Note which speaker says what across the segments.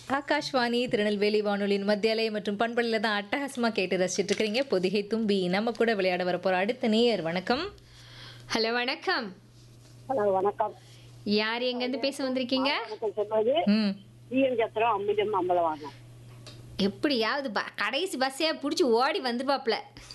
Speaker 1: ஆகாஷ்வாணி திருநெல்வேலி வானொலியின் மத்தியாலயம் மற்றும் பண்பலையில் தான் அட்டகாசமாக கேட்டு ரசிச்சுட்டு இருக்கிறீங்க பொதிகை தும்பி நம்ம கூட விளையாட வரப்போற அடுத்த நேயர் வணக்கம்
Speaker 2: ஹலோ வணக்கம்
Speaker 3: ஹலோ வணக்கம்
Speaker 2: யார் எங்கேருந்து பேச வந்திருக்கீங்க
Speaker 3: வணக்கம் சொல்வது
Speaker 1: ம்
Speaker 3: டிஎம் சத்திரம் அமிர்தம் அம்பலவாங்க
Speaker 2: எப்படியாவது ப- கடைசி பஸ்ஸே பிடிச்சி ஓடி வந்துருப்பாப்ல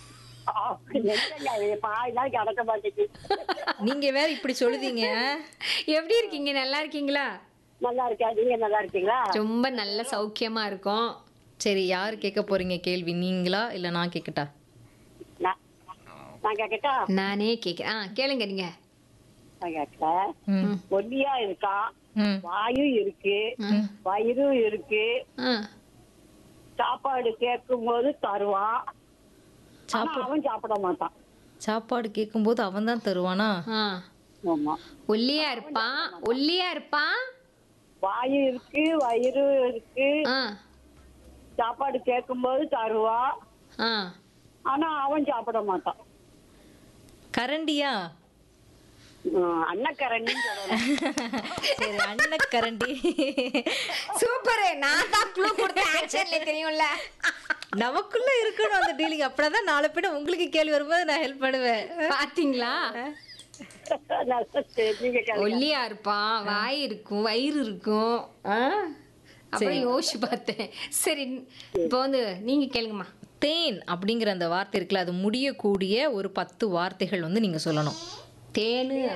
Speaker 3: பாய் நாளைக்கு அடக்க மாட்டேங்குது
Speaker 1: நீங்க வேற இப்படி சொல்லுதீங்க
Speaker 2: எப்படி இருக்கீங்க நல்லா இருக்கீங்களா
Speaker 3: நல்லா இருக்கா நீங்க நல்லா இருக்கீங்களா
Speaker 2: ரொம்ப நல்ல சௌக்கியமா இருக்கும்
Speaker 1: சரி யார் கேட்க போறீங்க கேள்வி நீங்களா இல்ல நான் கேட்கட்டா
Speaker 3: நான் நான் கேட்கட்டா
Speaker 2: நானே கேட்கிறேன் ஆ கேளுங்க நீங்க
Speaker 3: நான் கேட்கல
Speaker 1: ம்
Speaker 3: ஒல்லியா இருக்கான்
Speaker 1: ம்
Speaker 3: வாயும் இருக்கு வயிறும் இருக்கு
Speaker 2: ஆ
Speaker 3: சாப்பாடு கேட்கும் போது தருவான் ஆனா அவன் சாப்பிட மாட்டான்
Speaker 1: சாப்பாடு கேட்கும்போது அவன் தான் தருவானா
Speaker 2: ஆ
Speaker 3: ஆமா
Speaker 2: ஒல்லியா இருப்பான் ஒல்லியா இருப்பான்
Speaker 3: வாயும் இருக்கு வயிறும் இருக்கு
Speaker 2: ஆ
Speaker 3: சாப்பாடு கேட்கும் போது தருவான்
Speaker 2: ஆ
Speaker 3: ஆனா அவன் சாப்பிட மாட்டான்
Speaker 1: கரண்டியா
Speaker 3: உம், அன்னக்கரண்டி சொல்லணும்
Speaker 1: சரி அன்னக்கரண்டி
Speaker 2: சூப்பர் நான் தான் க்ளூ கொடுத்த ஆக்ஷன்ல தெரியும்ல
Speaker 1: நமக்குள்ள இருக்கணும் அந்த டீலிங் அப்படிதான் நாளை பின்ன உங்களுக்கு கேள்வி வரும்போது நான் ஹெல்ப் பண்ணுவேன்
Speaker 2: பாத்தீங்களா
Speaker 3: நல்லா சரி, நீங்க கேளுங்க.
Speaker 2: ஒல்லியா இருப்பான் வாய் இருக்கும் வயிறு இருக்கும் ஆ? அப்புறம் யோசிச்சு பார்த்தேன் சரி இப்போ வந்து நீங்க கேளுங்கம்மா
Speaker 1: தேன் அப்படிங்கிற அந்த வார்த்தை இருக்குல்ல அது முடியக்கூடிய ஒரு பத்து வார்த்தைகள் வந்து நீங்க சொல்லணும்
Speaker 2: தேனு